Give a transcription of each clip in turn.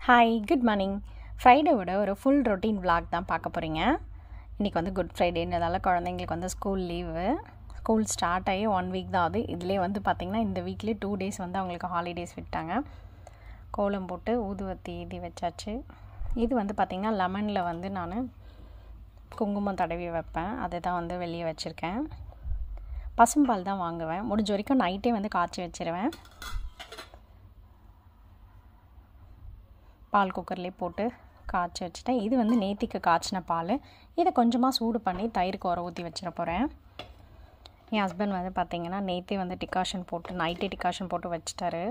hi good morning ஃப்ரைடேவோட ஒரு full routine vlog தான் பார்க்க போகிறீங்க இன்றைக்கி வந்து குட் ஃப்ரைடேன்றதால குழந்தைங்களுக்கு வந்து ஸ்கூல் லீவு ஸ்கூல் ஸ்டார்ட் ஆகி ஒன் வீக் தான் ஆகுது இதுலேயே வந்து பார்த்திங்கன்னா இந்த வீக்லேயே டூ டேஸ் வந்து அவங்களுக்கு ஹாலிடேஸ் விட்டாங்க கோலம் போட்டு ஊதுவத்தி ஏதி வச்சாச்சு இது வந்து பார்த்திங்கன்னா லெமனில் வந்து நான் குங்குமம் தடவி வைப்பேன் அதை தான் வந்து வெளியே வச்சுருக்கேன் பசும்பால் தான் வாங்குவேன் முடிஞ்ச வரைக்கும் நைட்டே வந்து காய்ச்சி வச்சிருவேன் பால் குக்கர்லேயே போட்டு காய்ச்சி வச்சுட்டேன் இது வந்து நேத்திக்கு காய்ச்சின பால் இதை கொஞ்சமாக சூடு பண்ணி தயிருக்கு உர ஊற்றி வச்சிட போகிறேன் என் ஹஸ்பண்ட் வந்து பார்த்திங்கன்னா நேற்றே வந்து டிகாஷன் போட்டு நைட்டே டிகாஷன் போட்டு வச்சிட்டாரு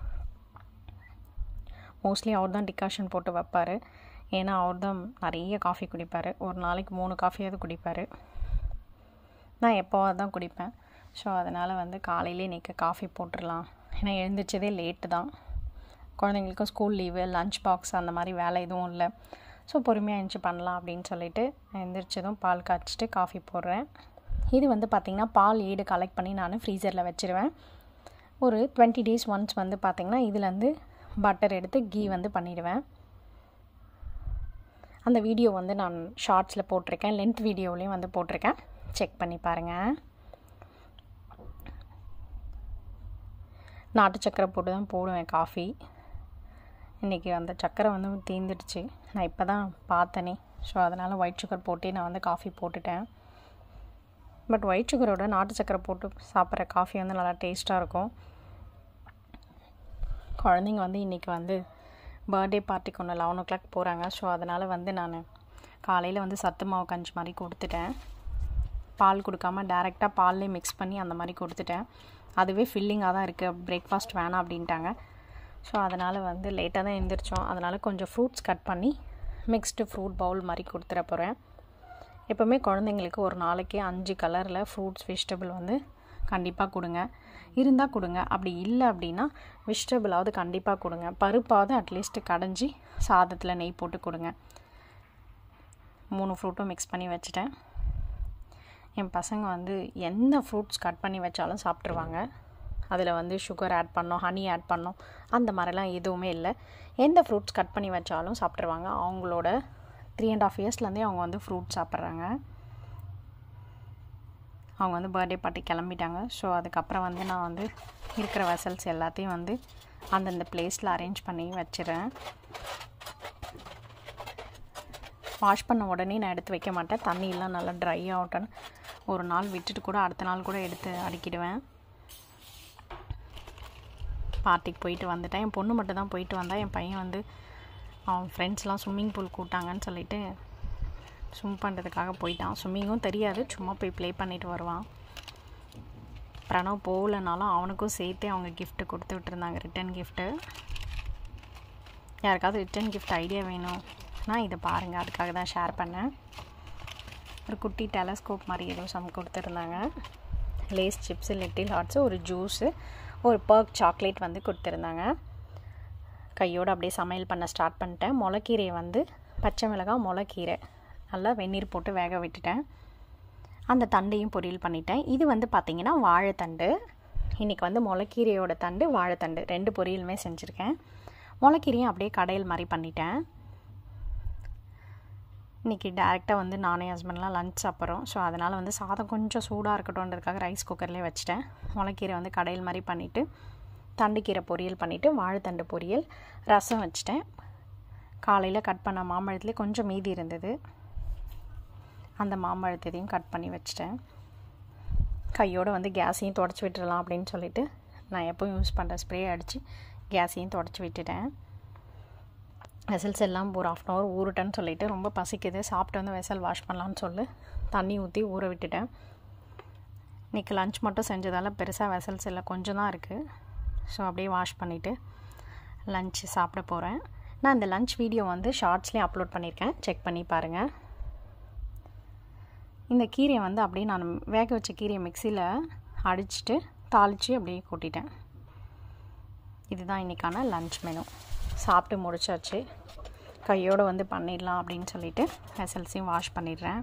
மோஸ்ட்லி அவர் தான் டிகாஷன் போட்டு வைப்பார் ஏன்னா அவர் தான் நிறைய காஃபி குடிப்பார் ஒரு நாளைக்கு மூணு காஃபியாவது குடிப்பார் நான் எப்போவாது தான் குடிப்பேன் ஸோ அதனால் வந்து காலையிலே இன்றைக்கி காஃபி போட்டுடலாம் ஏன்னா எழுந்திரிச்சதே லேட்டு தான் குழந்தைங்களுக்கும் ஸ்கூல் லீவு லஞ்ச் பாக்ஸ் அந்த மாதிரி வேலை எதுவும் இல்லை ஸோ பொறுமையாக எழுந்துச்சி பண்ணலாம் அப்படின்னு சொல்லிட்டு எழுந்திரிச்சதும் பால் காய்ச்சிட்டு காஃபி போடுறேன் இது வந்து பார்த்திங்கன்னா பால் ஈடு கலெக்ட் பண்ணி நான் ஃப்ரீசரில் வச்சுருவேன் ஒரு டுவெண்ட்டி டேஸ் ஒன்ஸ் வந்து பார்த்திங்கன்னா இதுலேருந்து பட்டர் எடுத்து கீ வந்து பண்ணிடுவேன் அந்த வீடியோ வந்து நான் ஷார்ட்ஸில் போட்டிருக்கேன் லென்த் வீடியோலையும் வந்து போட்டிருக்கேன் செக் பண்ணி பாருங்கள் நாட்டு சக்கரை போட்டு தான் போடுவேன் காஃபி இன்றைக்கி அந்த சக்கரை வந்து தீந்துடுச்சு நான் இப்போ தான் பார்த்தனே ஸோ அதனால் ஒயிட் சுகர் போட்டு நான் வந்து காஃபி போட்டுட்டேன் பட் ஒயிட் சுகரோட நாட்டு சக்கரை போட்டு சாப்பிட்ற காஃபி வந்து நல்லா டேஸ்ட்டாக இருக்கும் குழந்தைங்க வந்து இன்றைக்கி வந்து பர்த்டே பார்ட்டிக்கு ஒன்று லெவன் ஓ கிளாக் போகிறாங்க ஸோ அதனால் வந்து நான் காலையில் வந்து சத்து மாவு கஞ்சி மாதிரி கொடுத்துட்டேன் பால் கொடுக்காம டேரெக்டாக பால்லே மிக்ஸ் பண்ணி அந்த மாதிரி கொடுத்துட்டேன் அதுவே ஃபில்லிங்காக தான் இருக்குது பிரேக்ஃபாஸ்ட் வேணாம் அப்படின்ட்டாங்க ஸோ அதனால் வந்து லேட்டாக தான் எழுந்திரிச்சோம் அதனால் கொஞ்சம் ஃப்ரூட்ஸ் கட் பண்ணி மிக்ஸ்டு ஃப்ரூட் பவுல் மாதிரி கொடுத்துட போகிறேன் எப்போவுமே குழந்தைங்களுக்கு ஒரு நாளைக்கு அஞ்சு கலரில் ஃப்ரூட்ஸ் வெஜிடபிள் வந்து கண்டிப்பாக கொடுங்க இருந்தால் கொடுங்க அப்படி இல்லை அப்படின்னா வெஜிடபிளாவது கண்டிப்பாக கொடுங்க பருப்பாவது அட்லீஸ்ட்டு கடைஞ்சி சாதத்தில் நெய் போட்டு கொடுங்க மூணு ஃப்ரூட்டும் மிக்ஸ் பண்ணி வச்சுட்டேன் என் பசங்க வந்து எந்த ஃப்ரூட்ஸ் கட் பண்ணி வச்சாலும் சாப்பிட்ருவாங்க அதில் வந்து சுகர் ஆட் பண்ணோம் ஹனி ஆட் பண்ணோம் அந்த மாதிரிலாம் எதுவுமே இல்லை எந்த ஃப்ரூட்ஸ் கட் பண்ணி வச்சாலும் சாப்பிட்ருவாங்க அவங்களோட த்ரீ அண்ட் ஆஃப் இயர்ஸ்லேருந்தே அவங்க வந்து ஃப்ரூட் சாப்பிட்றாங்க அவங்க வந்து பர்த்டே பார்ட்டி கிளம்பிட்டாங்க ஸோ அதுக்கப்புறம் வந்து நான் வந்து இருக்கிற வெசல்ஸ் எல்லாத்தையும் வந்து அந்தந்த பிளேஸில் அரேஞ்ச் பண்ணி வச்சிடறேன் வாஷ் பண்ண உடனே நான் எடுத்து வைக்க மாட்டேன் தண்ணியெல்லாம் நல்லா ட்ரை ஆகட்டும்னு ஒரு நாள் விட்டுட்டு கூட அடுத்த நாள் கூட எடுத்து அடிக்கிடுவேன் பார்ட்டிக்கு போயிட்டு வந்துட்டேன் என் பொண்ணு மட்டும் தான் போயிட்டு வந்தா என் பையன் வந்து அவன் ஃப்ரெண்ட்ஸ்லாம் ஸ்விம்மிங் பூல் கூட்டாங்கன்னு சொல்லிட்டு ஸ்விம் பண்ணுறதுக்காக போயிட்டான் ஸ்விம்மிங்கும் தெரியாது சும்மா போய் ப்ளே பண்ணிட்டு வருவான் பிரணவ் போகலனாலும் அவனுக்கும் சேர்த்தே அவங்க கிஃப்ட்டு கொடுத்து விட்டுருந்தாங்க ரிட்டன் கிஃப்ட்டு யாருக்காவது ரிட்டன் கிஃப்ட் ஐடியா வேணும் நான் இதை பாருங்கள் அதுக்காக தான் ஷேர் பண்ணேன் ஒரு குட்டி டெலஸ்கோப் மாதிரி ஏதோ சம் கொடுத்துருந்தாங்க லேஸ் சிப்ஸு லிட்டில் ஹார்ட்ஸு ஒரு ஜூஸு ஒரு பர்க் சாக்லேட் வந்து கொடுத்துருந்தாங்க கையோடு அப்படியே சமையல் பண்ண ஸ்டார்ட் பண்ணிட்டேன் முளைக்கீரையை வந்து பச்சை மிளகாய் முளைக்கீரை நல்லா வெந்நீர் போட்டு வேக விட்டுட்டேன் அந்த தண்டையும் பொரியல் பண்ணிட்டேன் இது வந்து பார்த்திங்கன்னா வாழைத்தண்டு இன்றைக்கி வந்து முளைக்கீரையோட தண்டு வாழைத்தண்டு ரெண்டு பொரியலுமே செஞ்சுருக்கேன் முளைக்கீரையும் அப்படியே கடையில் மாதிரி பண்ணிட்டேன் இன்றைக்கி டேரெக்டாக வந்து நானே ஹஸ்பண்ட்லாம் லஞ்ச் சாப்பிட்றோம் ஸோ அதனால் வந்து சாதம் கொஞ்சம் சூடாக இருக்கட்டும்ன்றதுக்காக ரைஸ் குக்கர்லேயே வச்சுட்டேன் முளைக்கீரை வந்து கடையில் மாதிரி பண்ணிவிட்டு தண்டுக்கீரை பொரியல் பண்ணிவிட்டு வாழைத்தண்டு பொரியல் ரசம் வச்சுட்டேன் காலையில் கட் பண்ண மாம்பழத்துலேயே கொஞ்சம் மீதி இருந்தது அந்த மாம்பழத்தையும் கட் பண்ணி வச்சிட்டேன் கையோடு வந்து கேஸையும் தொடச்சி விட்டுடலாம் அப்படின்னு சொல்லிட்டு நான் எப்போவும் யூஸ் பண்ணுற ஸ்ப்ரே அடித்து கேஸையும் தொடச்சி விட்டுட்டேன் வெசல்ஸ் எல்லாம் ஒரு ஆஃப் அன் ஹவர் ஊறுட்டேன்னு சொல்லிவிட்டு ரொம்ப பசிக்குது சாப்பிட்டு வந்து வெசல் வாஷ் பண்ணலான்னு சொல்லி தண்ணி ஊற்றி ஊற விட்டுட்டேன் இன்றைக்கி லஞ்ச் மட்டும் செஞ்சதால் பெருசாக வெசல்ஸ் இல்லை கொஞ்சம் தான் இருக்குது ஸோ அப்படியே வாஷ் பண்ணிவிட்டு லஞ்ச் சாப்பிட போகிறேன் நான் இந்த லஞ்ச் வீடியோ வந்து ஷார்ட்ஸ்லேயே அப்லோட் பண்ணியிருக்கேன் செக் பண்ணி பாருங்கள் இந்த கீரையை வந்து அப்படியே நான் வேக வச்ச கீரையை மிக்சியில் அடிச்சுட்டு தாளித்து அப்படியே கொட்டிட்டேன் இதுதான் இன்றைக்கான லஞ்ச் மெனு சாப்பிட்டு முடிச்சாச்சு கையோடு வந்து பண்ணிடலாம் அப்படின்னு சொல்லிட்டு வெசல்ஸையும் வாஷ் பண்ணிடுறேன்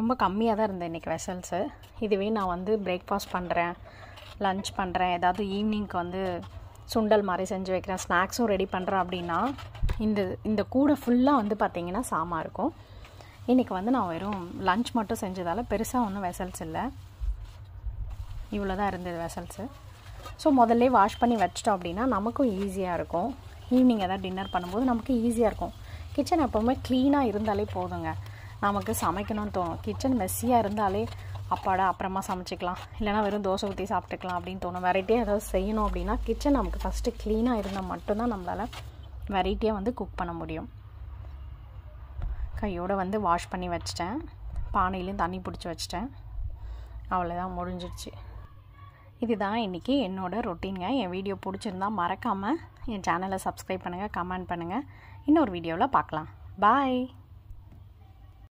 ரொம்ப கம்மியாக தான் இருந்தேன் இன்றைக்கி வெசல்ஸு இதுவே நான் வந்து பிரேக்ஃபாஸ்ட் பண்ணுறேன் லன்ச் பண்ணுறேன் ஏதாவது ஈவினிங்க்கு வந்து சுண்டல் மாதிரி செஞ்சு வைக்கிறேன் ஸ்நாக்ஸும் ரெடி பண்ணுறேன் அப்படின்னா இந்த இந்த கூடை ஃபுல்லாக வந்து பார்த்திங்கன்னா சாமா இருக்கும் இன்றைக்கி வந்து நான் வெறும் லன்ச் மட்டும் செஞ்சதால் பெருசாக ஒன்றும் வெசல்ஸ் இல்லை இவ்வளோ தான் இருந்தது வெசல்ஸு ஸோ முதல்ல வாஷ் பண்ணி வச்சிட்டோம் அப்படின்னா நமக்கும் ஈஸியாக இருக்கும் ஈவினிங் எதாவது டின்னர் பண்ணும்போது நமக்கு ஈஸியாக இருக்கும் கிச்சன் எப்போவுமே க்ளீனாக இருந்தாலே போதுங்க நமக்கு சமைக்கணும்னு தோணும் கிச்சன் மெஸ்ஸியாக இருந்தாலே அப்பாடா அப்புறமா சமைச்சிக்கலாம் இல்லைனா வெறும் தோசை ஊற்றி சாப்பிட்டுக்கலாம் அப்படின்னு தோணும் வெரைட்டியாக ஏதாவது செய்யணும் அப்படின்னா கிச்சன் நமக்கு ஃபஸ்ட்டு க்ளீனாக இருந்தால் மட்டும்தான் நம்மளால் வெரைட்டியாக வந்து குக் பண்ண முடியும் கையோடு வந்து வாஷ் பண்ணி வச்சிட்டேன் பானையிலையும் தண்ணி பிடிச்சி வச்சிட்டேன் அவ்வளோதான் முடிஞ்சிடுச்சு இதுதான் இன்றைக்கி என்னோடய ரொட்டீனுங்க என் வீடியோ பிடிச்சிருந்தா மறக்காமல் என் சேனலை சப்ஸ்கிரைப் பண்ணுங்கள் கமெண்ட் பண்ணுங்கள் இன்னொரு வீடியோவில் பார்க்கலாம் பாய்